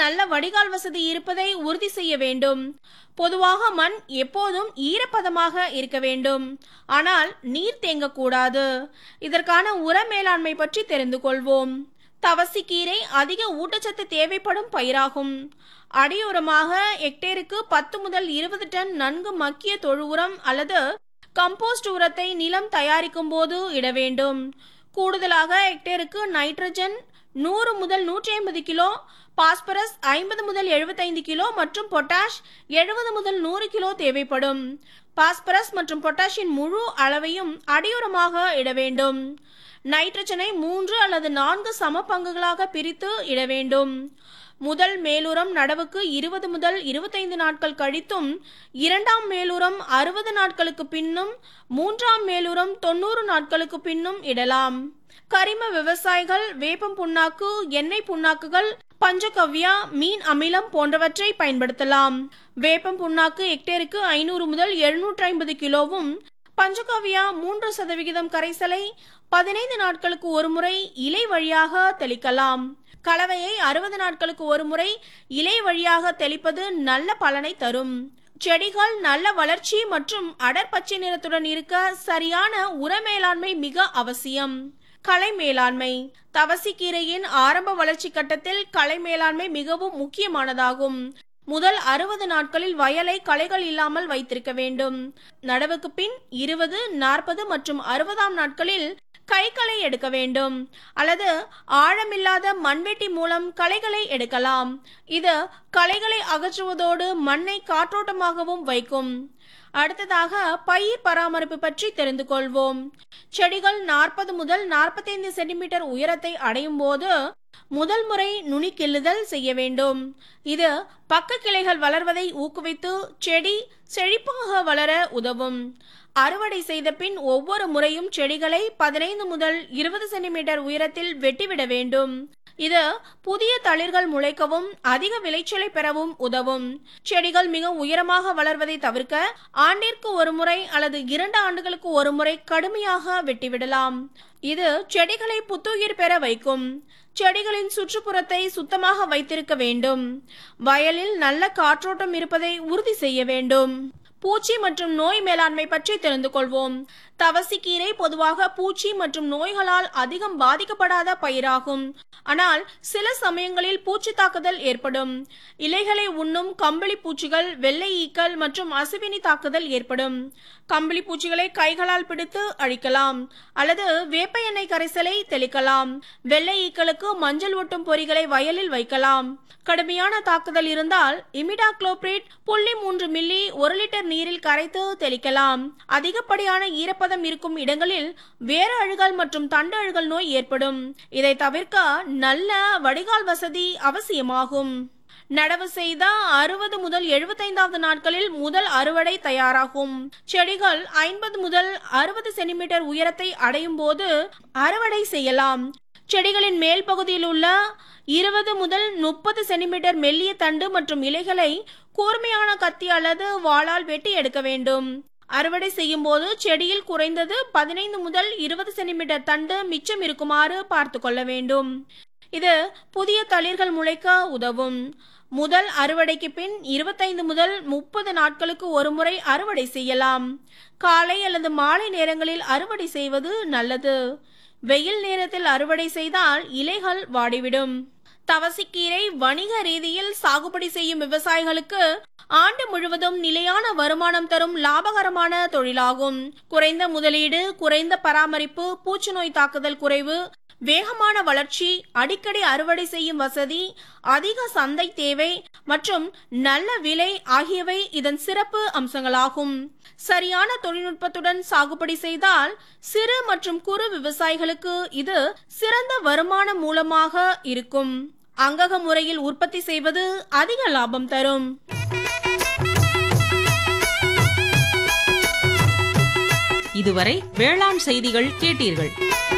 நல்ல வடிகால் வசதி இருப்பதை உறுதி செய்ய வேண்டும் பொதுவாக மண் எப்போதும் ஈரப்பதமாக இருக்க வேண்டும் ஆனால் நீர் தேங்கக்கூடாது இதற்கான உர மேலாண்மை பற்றி தெரிந்து கொள்வோம் தவசிக்கீரை அதிக ஊட்டச்சத்து தேவைப்படும் பயிராகும் அடியுரமாக ஹெக்டேருக்கு பத்து முதல் இருபது டன் நன்கு மக்கிய தொழு உரம் அல்லது கம்போஸ்ட் உரத்தை நிலம் தயாரிக்கும் போது இட வேண்டும் கூடுதலாக ஹெக்டேருக்கு நைட்ரஜன் நூறு முதல் நூற்றி ஐம்பது கிலோ பாஸ்பரஸ் ஐம்பது முதல் எழுபத்தைந்து கிலோ மற்றும் பொட்டாஷ் எழுபது முதல் நூறு கிலோ தேவைப்படும் பாஸ்பரஸ் மற்றும் பொட்டாஷின் முழு அளவையும் அடியுரமாக இட வேண்டும் நைட்ரஜனை மூன்று அல்லது நான்கு சம பங்குகளாக பிரித்து இட வேண்டும் முதல் மேலுரம் நடவுக்கு இருபது முதல் இருபத்தைந்து நாட்கள் கழித்தும் இரண்டாம் மேலுரம் அறுபது நாட்களுக்கு பின்னும் மூன்றாம் மேலுரம் தொண்ணூறு நாட்களுக்கு பின்னும் இடலாம் கரிம விவசாயிகள் வேப்பம் புண்ணாக்கு எண்ணெய் புண்ணாக்குகள் பஞ்சகவ்யா மீன் அமிலம் போன்றவற்றை பயன்படுத்தலாம் வேப்பம் புண்ணாக்கு ஹெக்டேருக்கு ஐநூறு முதல் எழுநூற்றி ஐம்பது கிலோவும் பஞ்சகவ்யா மூன்று சதவிகிதம் கரைசலை பதினைந்து நாட்களுக்கு ஒருமுறை இலை வழியாக தெளிக்கலாம் கலவையை அறுபது நாட்களுக்கு ஒருமுறை இலை வழியாக தெளிப்பது நல்ல பலனை தரும் செடிகள் நல்ல வளர்ச்சி மற்றும் அடர் பச்சை நிறத்துடன் இருக்க சரியான உர மேலாண்மை மிக அவசியம் களை மேலாண்மை தவசிக்கீரையின் ஆரம்ப வளர்ச்சி கட்டத்தில் களை மேலாண்மை மிகவும் முக்கியமானதாகும் முதல் அறுபது நாட்களில் வயலை களைகள் இல்லாமல் வைத்திருக்க வேண்டும் நடவுக்கு பின் இருபது நாற்பது மற்றும் அறுபதாம் நாட்களில் கைகளை எடுக்க வேண்டும் அல்லது ஆழமில்லாத மண்வெட்டி மூலம் களைகளை எடுக்கலாம் இது களைகளை அகற்றுவதோடு மண்ணை காற்றோட்டமாகவும் வைக்கும் அடுத்ததாக பயிர் பராமரிப்பு பற்றி தெரிந்து கொள்வோம் செடிகள் நாற்பது முதல் நாற்பத்தைந்து சென்டிமீட்டர் உயரத்தை அடையும் போது முதல் முறை நுனி கிள்ளுதல் செய்ய வேண்டும் இது பக்க கிளைகள் வளர்வதை ஊக்குவித்து செடி செழிப்பாக வளர உதவும் அறுவடை செய்த பின் ஒவ்வொரு முறையும் செடிகளை பதினைந்து முதல் இருபது சென்டிமீட்டர் உயரத்தில் வெட்டிவிட வேண்டும் இது புதிய தளிர்கள் முளைக்கவும் அதிக விளைச்சலை பெறவும் உதவும் செடிகள் மிக உயரமாக வளர்வதை தவிர்க்க ஆண்டிற்கு ஒரு முறை அல்லது இரண்டு ஆண்டுகளுக்கு ஒரு முறை கடுமையாக வெட்டிவிடலாம் இது செடிகளை புத்துயிர் பெற வைக்கும் செடிகளின் சுற்றுப்புறத்தை சுத்தமாக வைத்திருக்க வேண்டும் வயலில் நல்ல காற்றோட்டம் இருப்பதை உறுதி செய்ய வேண்டும் பூச்சி மற்றும் நோய் மேலாண்மை பற்றி தெரிந்து கொள்வோம் தவசிக்கீரை பொதுவாக பூச்சி மற்றும் நோய்களால் அதிகம் பாதிக்கப்படாத பயிராகும் ஆனால் சில சமயங்களில் பூச்சி தாக்குதல் ஏற்படும் இலைகளை உண்ணும் கம்பளி பூச்சிகள் வெள்ளை ஈக்கள் மற்றும் அசுவினி தாக்குதல் ஏற்படும் கம்பளி பூச்சிகளை கைகளால் பிடித்து அழிக்கலாம் அல்லது வேப்ப எண்ணெய் கரைசலை தெளிக்கலாம் வெள்ளை ஈக்களுக்கு மஞ்சள் ஒட்டும் பொறிகளை வயலில் வைக்கலாம் கடுமையான தாக்குதல் இருந்தால் இமிடாக்ளோபிரிட் புள்ளி மூன்று மில்லி ஒரு லிட்டர் நீரில் கரைத்து தெளிக்கலாம் அதிகப்படியான ஈரப்பதம் இருக்கும் இடங்களில் வேறு அழுகல் மற்றும் தண்டு அழுகல் நோய் ஏற்படும் இதை தவிர்க்க நல்ல வடிகால் வசதி அவசியமாகும் நடவு செய்த அறுபது முதல் எழுபத்தைந்தாவது நாட்களில் முதல் அறுவடை தயாராகும் செடிகள் ஐம்பது முதல் அறுபது சென்டிமீட்டர் உயரத்தை அடையும் போது அறுவடை செய்யலாம் செடிகளின் மேல் பகுதியில் உள்ள இருபது முதல் முப்பது சென்டிமீட்டர் மெல்லிய தண்டு மற்றும் இலைகளை கூர்மையான கத்தி அல்லது வாளால் வெட்டி எடுக்க வேண்டும் அறுவடை செய்யும் போது செடியில் குறைந்தது பதினைந்து முதல் இருபது சென்டிமீட்டர் தண்டு மிச்சம் இருக்குமாறு பார்த்து கொள்ள வேண்டும் இது புதிய தளிர்கள் முளைக்க உதவும் முதல் அறுவடைக்கு பின் இருபத்தைந்து முதல் முப்பது நாட்களுக்கு ஒரு முறை அறுவடை செய்யலாம் காலை அல்லது மாலை நேரங்களில் அறுவடை செய்வது நல்லது வெயில் நேரத்தில் அறுவடை செய்தால் இலைகள் வாடிவிடும் தவசிக்கீரை வணிக ரீதியில் சாகுபடி செய்யும் விவசாயிகளுக்கு ஆண்டு முழுவதும் நிலையான வருமானம் தரும் லாபகரமான தொழிலாகும் குறைந்த முதலீடு குறைந்த பராமரிப்பு பூச்சிநோய் தாக்குதல் குறைவு வேகமான வளர்ச்சி அடிக்கடி அறுவடை செய்யும் வசதி அதிக சந்தை தேவை மற்றும் நல்ல விலை ஆகியவை இதன் சிறப்பு அம்சங்களாகும் சரியான தொழில்நுட்பத்துடன் சாகுபடி செய்தால் சிறு மற்றும் குறு விவசாயிகளுக்கு இது சிறந்த வருமான மூலமாக இருக்கும் அங்கக முறையில் உற்பத்தி செய்வது அதிக லாபம் தரும் இதுவரை வேளாண் செய்திகள் கேட்டீர்கள்